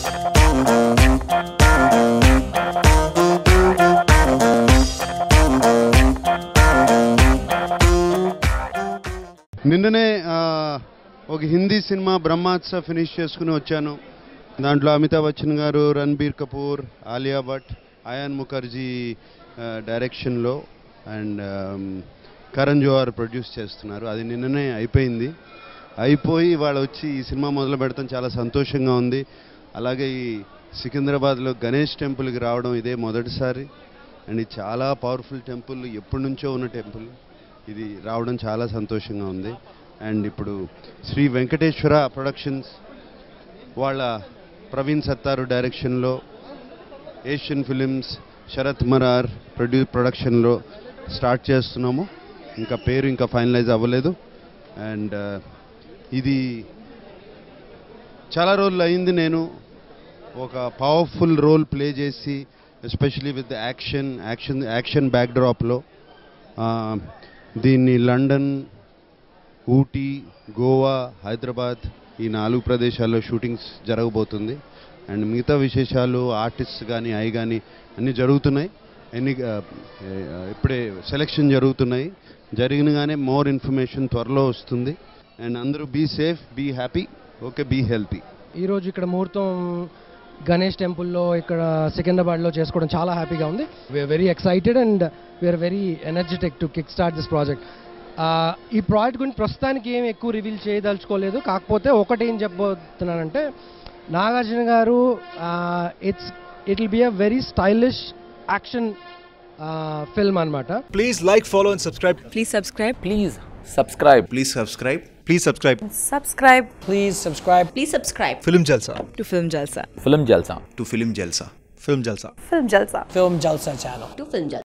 నిన్ననే ఆ, ఒక హిందీ సినిమా బ్రహ్మాస్త్ర ఫినిష్ చేసుకుని వచ్చాను దాంట్లో అమితాబ్ బచ్చన్ గారు రణబీర్ కపూర్ ఆలియా భట్ అయాన్ ముఖర్జీ ఆ, డైరెక్షన్లో and um, Karan Johar produce చేస్తున్నారు అది నిన్ననే అయిపోయింది అయిపోయి వాళ్ళు వచ్చి ఈ సినిమా మొదలు పెడతాం చాలా సంతోషంగా ఉంది అలాగే ఈ సికింద్రాబాద్లో గణేష్ టెంపుల్కి రావడం ఇదే మొదటిసారి అండ్ ఇది చాలా పవర్ఫుల్ టెంపుల్ ఎప్పటి నుంచో ఉన్న టెంపుల్ ఇది రావడం చాలా సంతోషంగా ఉంది అండ్ ఇప్పుడు శ్రీ వెంకటేశ్వర ప్రొడక్షన్స్ వాళ్ళ ప్రవీణ్ సత్తారు డైరెక్షన్లో ఏషియన్ ఫిలిమ్స్ శరత్ మరార్ ప్రొడ్యూ ప్రొడక్షన్లో స్టార్ట్ చేస్తున్నాము ఇంకా పేరు ఇంకా ఫైనలైజ్ అవ్వలేదు అండ్ ఇది చాలా రోజులు అయింది నేను ఒక పవర్ఫుల్ రోల్ ప్లే చేసి especially with action action action బ్యాక్డ్రాప్లో దీన్ని లండన్ ఊటీ గోవా హైదరాబాద్ ఈ నాలుగు ప్రదేశాల్లో షూటింగ్స్ జరగబోతుంది అండ్ మిగతా విశేషాలు ఆర్టిస్ట్ కానీ అవి కానీ అన్నీ జరుగుతున్నాయి ఎన్ని ఆ, ఆ, ఇప్పుడే సెలెక్షన్ జరుగుతున్నాయి జరిగినగానే మోర్ ఇన్ఫర్మేషన్ త్వరలో వస్తుంది అండ్ అందరూ be safe be happy okay be healthy ఈరోజు ఇక్కడ ముహూర్తం గణేష్ టెంపుల్లో ఇక్కడ సికింద్రాబాద్లో చేసుకోవడం చాలా హ్యాపీగా ఉంది we are very excited and we are very energetic to kick start this project ఈ ప్రాజెక్ట్ గురించి ప్రస్తుతానికి ఏం ఎక్కువ రివీల్ చేయదలుచుకోలేదు కాకపోతే ఒకటి ఏం చెప్పబోతున్నానంటే నాగార్జున గారు it's it will be a very stylish action film అనమాట Please like, follow, and subscribe. Please subscribe. Please subscribe. Please subscribe. Please subscribe. Subscribe Please subscribe Please subscribe Film Jalsa. to Film Jalsa. Film Jalsa. To Film Jalsa. Film Jalsa. Film Jalsa. Film Jalsa channel. To Film Jalsa.